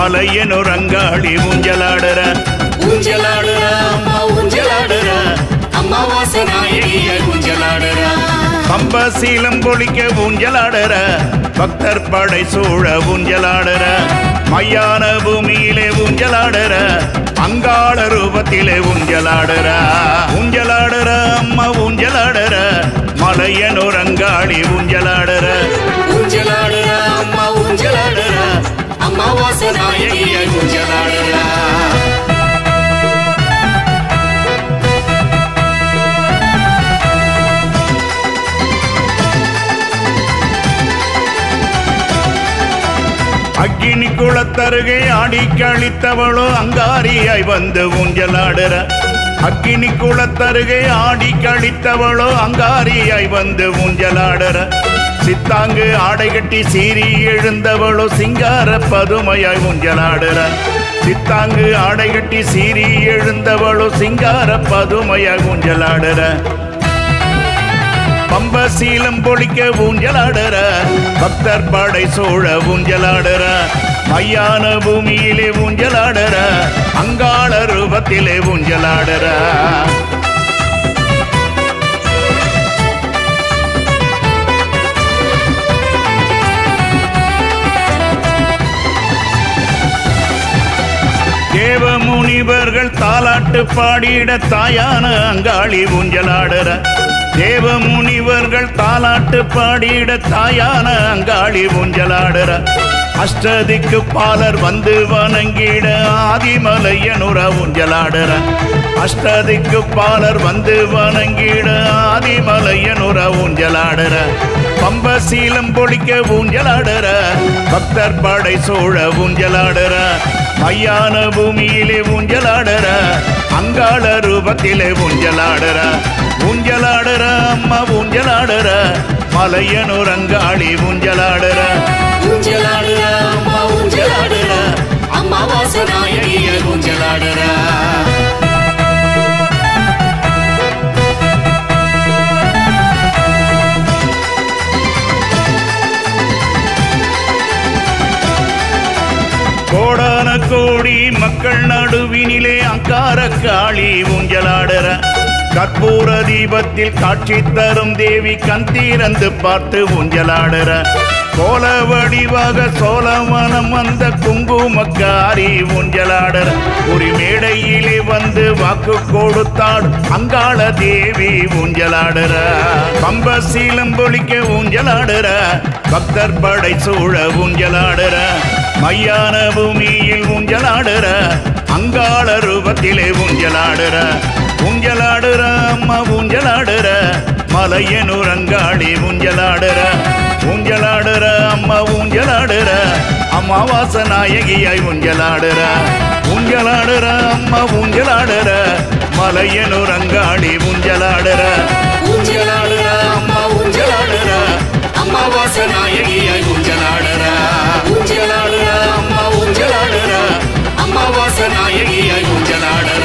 மலையனூர் அங்காளி ஊஞ்சலாடுற ஊஞ்சலாடுற அம்மா ஊஞ்சலாடுற அம்மாவாசை நாயகியை ஊஞ்சலாடுற பம்ப சீலம் பொழிக்க ஊஞ்சலாடுற பக்தர் படை சூழ ஊஞ்சலாடுற மையான பூமியிலே ஊஞ்சலாடுற அங்காள ரூபத்திலே ஊஞ்சலாடுற ஊஞ்சலாடுற அம்மா ஊஞ்சலாடுற மலையனூர் அங்காளி ஊஞ்சலாடுற ஊஞ்சலாடுற அம்மா ஊஞ்சலாடுற அம்மாவாசை நாயகியை ஊஞ்சலாடுற அக்கினி குளத்தருகே ஆடி கழித்தவளோ அங்காரியாய் வந்து ஊஞ்சலாடுற அக்கினி குளத்தருகே ஆடி கழித்தவளோ அங்காரியாய் வந்து ஊஞ்சலாடுற சித்தாங்கு ஆடை கட்டி சீறி எழுந்தவளோ சிங்கார பதுமையாய் ஊஞ்சலாடுற சித்தாங்கு ஆடை கட்டி சீறி எழுந்தவளோ சிங்கார பதுமையாய் ஊஞ்சலாடுற பம்ப சீலம் பொழிக்க ஊஞ்சலாடுற பக்தர் படை சோழ ஊஞ்சலாடுற மையான பூமியிலே ஊஞ்சலாடுற அங்காள ரூபத்திலே ஊஞ்சலாடுற தேவ முனிவர்கள் தாலாட்டு பாடிட தாயான அங்காளி ஊஞ்சலாடுற தேவ முனிவர்கள் தாலாட்டு பாடிட தாயான அங்காளி ஊஞ்சலாடுற அஷ்டதிக்கு பாலர் வந்து வணங்கிட ஆதிமலையனுர ஊஞ்சலாடுற அஷ்டதிக்கு பாலர் வந்து வணங்கிட ஆதிமலையனுர ஊஞ்சலாடுற பம்ப சீலம் பொழிக்க ஊஞ்சலாடுற பக்தர் படை சோழ ஊஞ்சலாடுற மையான பூமியிலே ஊஞ்சலாடுற அங்காள ரூபத்திலே ஊஞ்சலாடுற ஊஞ்சலாடுற அம்மா ஊஞ்சலாடுற மலையனூர் அங்காளி ஊஞ்சலாடுற ஊஞ்சலாடுற அம்மா ஊஞ்சலாடுற அம்மாவாசை நாயகியை ஊஞ்சலாடுற கோடான கோடி மக்கள் நடுவினிலே அங்கார காளி ஊஞ்சலாடுற கற்பூர தீபத்தில் காட்சி தரும் தேவி கண் திறந்து பார்த்து ஊஞ்சலாடுற கோல வடிவாக சோழவனம் வந்த குங்குமக்காரி ஊஞ்சலாடுற ஒரு மேடையிலே வந்து வாக்கு கொடுத்தாள் அங்காள தேவி ஊஞ்சலாடுற பம்ப சீலம் பொழிக்க ஊஞ்சலாடுற பக்தர் படை சூழ ஊஞ்சலாடுற மையான பூமியில் ஊஞ்சலாடுற அங்காள ரூபத்திலே ஊஞ்சலாடுற ஊஞ்சலாடுற அம்மா ஊஞ்சலாடுற மலையனூர் அங்காளி ஊஞ்சலாடுற ஊஞ்சலாடுற அம்மா ஊஞ்சலாடுற அமாவாச நாயகியாய் ஊஞ்சலாடுற ஊஞ்சலாடுற அம்மா ஊஞ்சலாடுற மலையனூர் அங்காளி ஊஞ்சலாடுற ஊஞ்சலாடுற அம்மா ஊஞ்சலாடுற அம்மாவாசை நாயகியை ஊஞ்சலாடுற ஊஞ்சலாடுற அம்மா ஊஞ்சலாடுற அம்மாவாசை நாயகியை ஊஞ்சலாடுற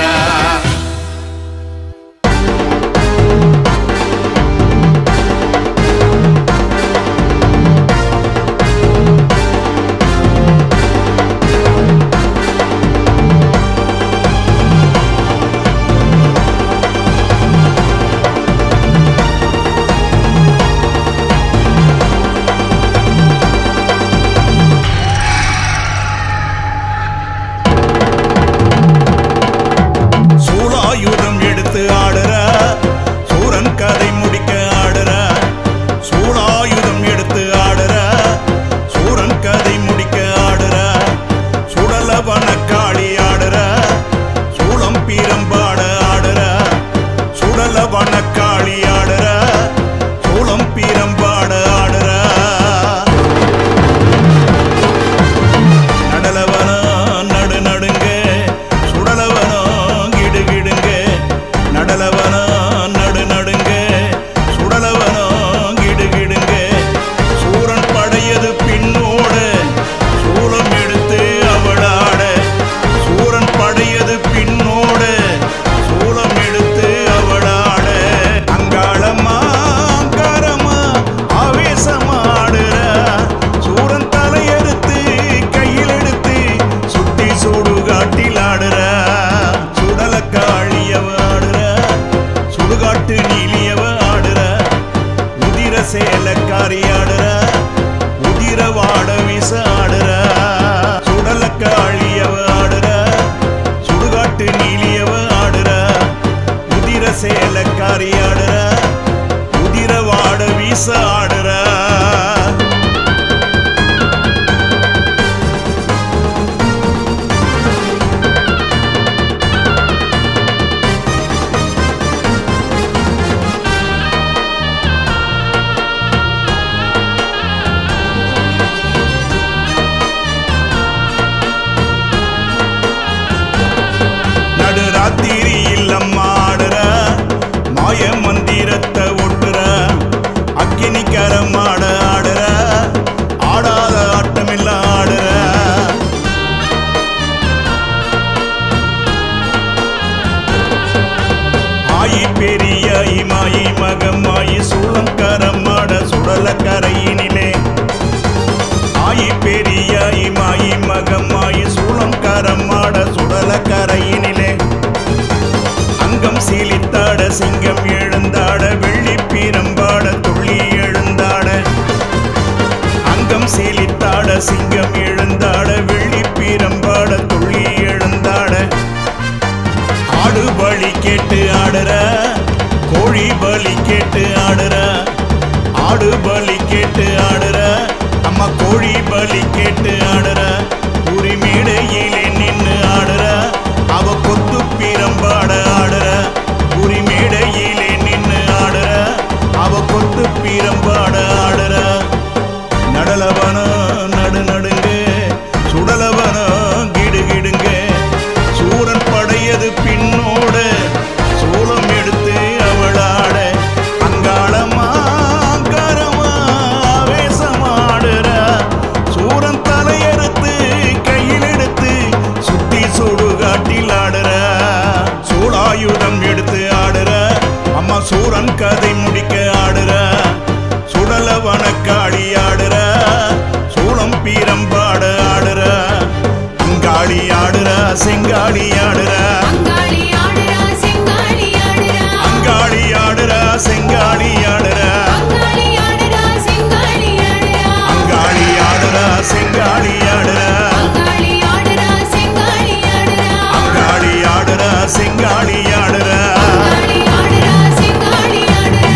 ஆயி பெரியாயி மாயி மகமாயி சூளங்கரமாட சுடல கரையினிலே ஆயி பெரியாயி மாயி மகமாயி சூளங்கரமாட சுடல கரையினிலே அங்கம் சீலித்தாட சிங்கம் எழுந்தாட வெள்ளி பீரம்பாட துள்ளி எழுந்தாட அங்கம் சீலித்தாட சிங்கம் எழுந்தாட வெள்ளி பீரம்பாட துள்ளி எழுந்தாட ஆடு பலி கேட்டு ஆடுற கோழி பலி கேட்டு ஆடுற ஆடு பலி கேட்டு ஆடுற அம்மா கோழி பலி கேட்டு ஆடுற உரி மேடையிலே நின்னு ஆடுற அவ கொத்து பீரம்பாட ஆடுற உரி மேடையிலே நின்னு ஆடுற அவ கொத்து பீரம்பாட ஆடுற நடலவன நடு நடுங்க சுடலவன கிடு கிடுங்க சூரன் படையது பின்னோட சூலம் எடுத்து அவளாட அங்காளமா அங்காரமா வேசமாடுற சூரன் தலையறுத்து கையில் எடுத்து சுத்தி சுடுகாட்டில் ஆடுற சூளாயுதம் எடுத்து ஆடுற அம்மா சூரன் கதை முடிக்க ஆடுற சுடலவன காளி ஆடுற சூளம் பீரம்பாட ஆடுற அங்காளி ஆடுற செங்காளி ஆடுற அங்காளி ஆடுறா செங்காளி ஆடுறா அங்காளி ஆடுற செங்காளி ஆடுற அங்காளி ஆடுறா செங்காளி ஆடுறா அங்காளி ஆடுற செங்காளி ஆடுற அங்காளி ஆடுறா செங்காளி ஆடுறா அங்காளி ஆடுற செங்காளி ஆடுற அங்காளி ஆடுறா செங்காளி ஆடுறா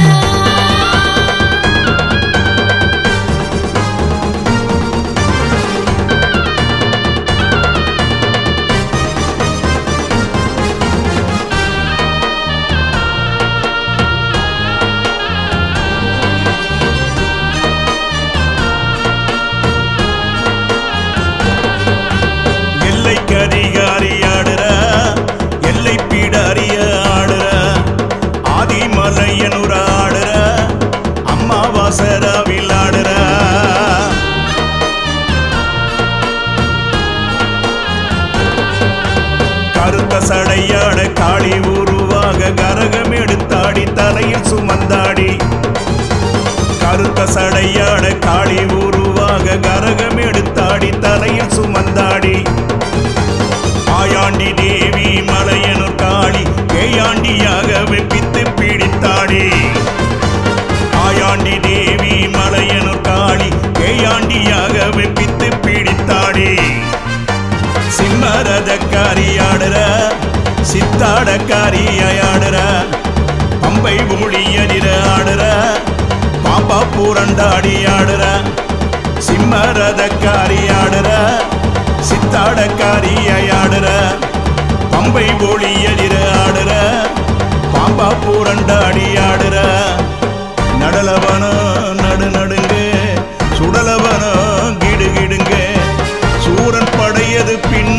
எல்லை கரிகாரி ஆடுற எல்லை பீடாரிய ஆடுற ஆதிமலையனுர ஆடுற அம்மாவாசராவில் ஆடுற கருத்த சடையாட காளி உருவாக கரகம் எடுத்தாடி தலையில் சுமந்தாடி கருத்த சடையாட காளி உருவாக கரகம் எடுத்தாடி தலையில் சுமந்தாடி ஆயாண்டி தேவி மலையனு காளி ஏயாண்டியாக வெப்பித்து பிடித்தாடி ஆயாண்டி தேவி மலையனு காளி ஏயாண்டியாக வெப்பித்து பிடித்தாடி சிம்மரதக்காரி ஆடுற சித்தாடக்காரி ஆடுற பம்பை ஊழியரிர ஆடுற பாப்பா பூரண்டாடி ஆடுற சிம்மரதக்காரி ஆடுற சித்தாடக்காரி ஆடுற பம்பை ஒளியரிர ஆடுற பாம்பா பூரண்டாடி ஆடுற நடலவன நடு நடுங்க சுடலவன கிடு கிடுங்க சூரன் படையது பின்